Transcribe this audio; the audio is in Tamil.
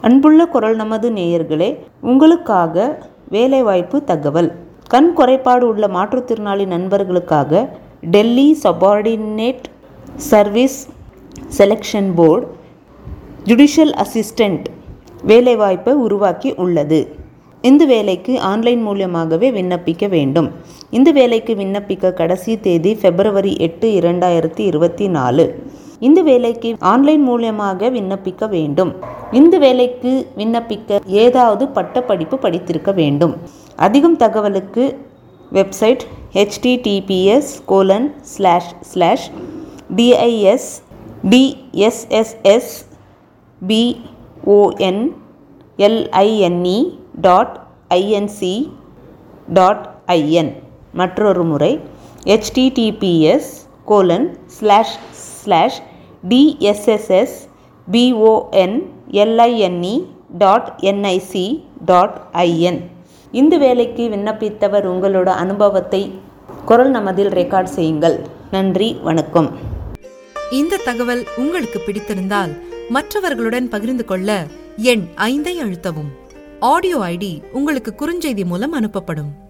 அன்புள்ள குரல் நமது நேயர்களே உங்களுக்காக வேலைவாய்ப்பு தகவல் கண் குறைபாடு உள்ள மாற்றுத்திறனாளி நண்பர்களுக்காக Delhi subordinate service selection board judicial assistant வேலைவாய்ப்பை உருவாக்கி உள்ளது இந்த வேலைக்கு ஆன்லைன் மூலியமாகவே விண்ணப்பிக்க வேண்டும் இந்த வேலைக்கு விண்ணப்பிக்க கடைசி தேதி பிப்ரவரி எட்டு இரண்டாயிரத்தி இருபத்தி நாலு இந்த வேலைக்கு ஆன்லைன் மூலியமாக விண்ணப்பிக்க வேண்டும் இந்த வேலைக்கு விண்ணப்பிக்க ஏதாவது பட்டப்படிப்பு படித்திருக்க வேண்டும் அதிகம் தகவலுக்கு website https colon slash slash DIS DSSS BON LINE dot INC dot IN மற்றொரு முறை https colon slash slash DSSS BON LINE dot NIC dot IN இந்த வேலைக்கு விண்ணப்பித்தவர் உங்களோட அனுபவத்தை குரல் நமதில் ரெக்கார்ட் செய்யுங்கள் நன்றி வணக்கம் இந்த தகவல் உங்களுக்கு பிடித்திருந்தால் மற்றவர்களுடன் பகிர்ந்து கொள்ள எண் ஐந்தை அழுத்தவும் ஆடியோ ஐடி உங்களுக்கு குறுஞ்செய்தி மூலம் அனுப்பப்படும்